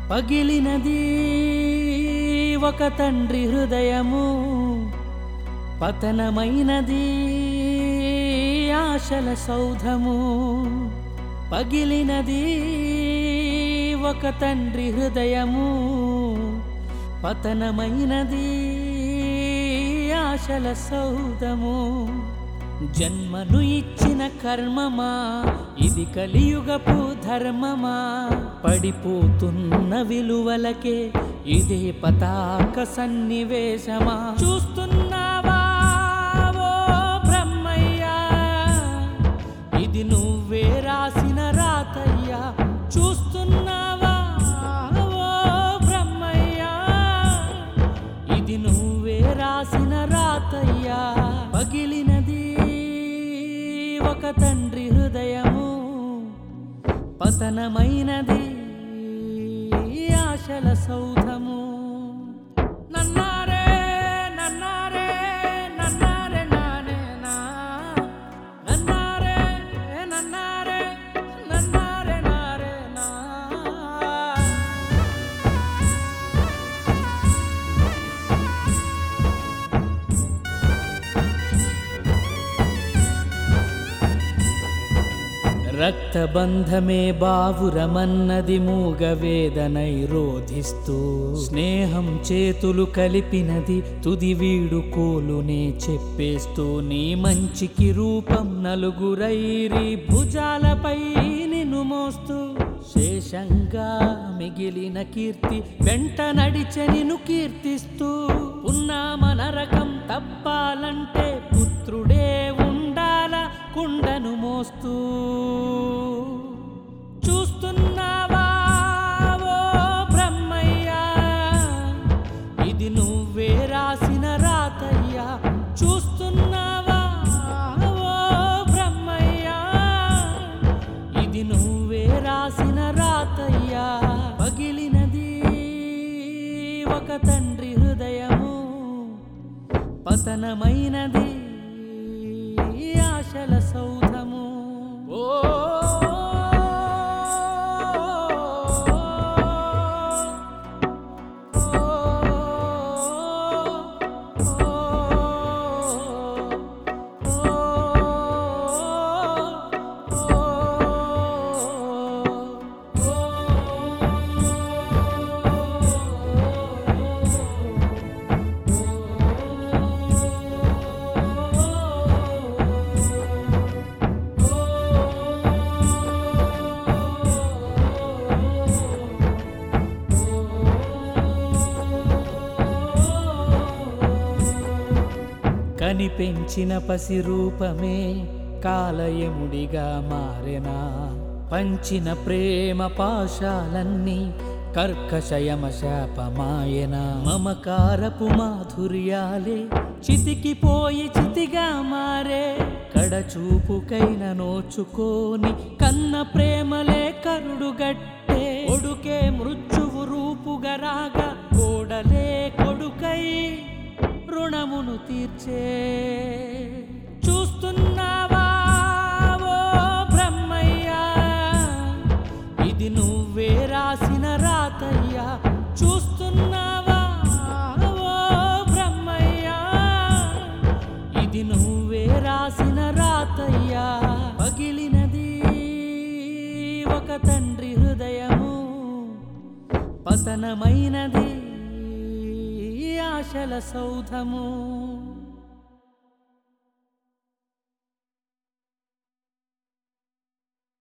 పగిలినది ఒక తండ్రి హృదయము పతనమైనది ఆశల సౌధము పగిలినది ఒక తండ్రి హృదయము పతనమైనది ఆశల సౌధము జన్మను ఇచ్చిన కర్మమా ఇది కలియుగపు ధర్మమా పడిపోతున్న విలువలకే ఇదే పతాక సన్నివేశమా చూస్తున్నావా ఓ బ్రహ్మయ్యా ఇది నువ్వే రాసిన రాతయ్యా చూస్తున్నావా ఓ బ్రహ్మయ్యా ఇది నువ్వే రాసిన రాతయ్యా పగిలినది ఒక తండ్రి హృదయము పతనమైనది ఆశల సౌధము నన్నారే నన్నారే నన్నారే నానే నా నన్నారే నన్నారే నన్నారే నారే నా రక్తబంధమే బావురమన్నది మూగ వేదనై రోధిస్తూ స్నేహం చేతులు కలిపినది తుది వీడు కోలునే చెప్పేస్తూ నీ మంచికి రూపం నలుగురైరి భుజాలపై నిన్ను మోస్తూ శేషంగా మిగిలిన కీర్తి వెంట నడిచె నిన్ను కీర్తిస్తూ ఉన్నామ నరకం తప్పాలంటే పుత్రుడే ఉండాల కుండను మోస్తూ చూస్తున్నావా ఓ బ్రహ్మయ్యా ఇది నువ్వే రాసిన రాతయ్యా చూస్తున్నావా ఓ బ్రహ్మయ్యా ఇది నువ్వే రాసిన రాతయ్యా పగిలినది ఒక తండ్రి హృదయము పతనమైనది ఆశల సౌధము ఓ కనిపెంచిన పసి రూపమే కాలయముడిగా మారెనా పంచిన ప్రేమ పాశాలన్నీ కర్కశయమ శాపమాయన మమకారపు మాధుర్యాలే చితికిపోయి చితిగా మారే కడచూపుకైన నోచుకోని కన్న ప్రేమలే కరుడుగట్టే ఒడుకే మృత్యువు రూపుగా రాగా కోడలే కొడుకై రుణమును తీర్చే చూస్తున్నావా ఓ బ్రహ్మయ్యా ఇది నువ్వే రాసిన రాతయ్యా చూస్తున్నావా ఓ బ్రహ్మయ్యా ఇది నువ్వే రాసిన రాతయ్యా పగిలినది ఒక తండ్రి హృదయము పతనమైనది ఆశల సౌధము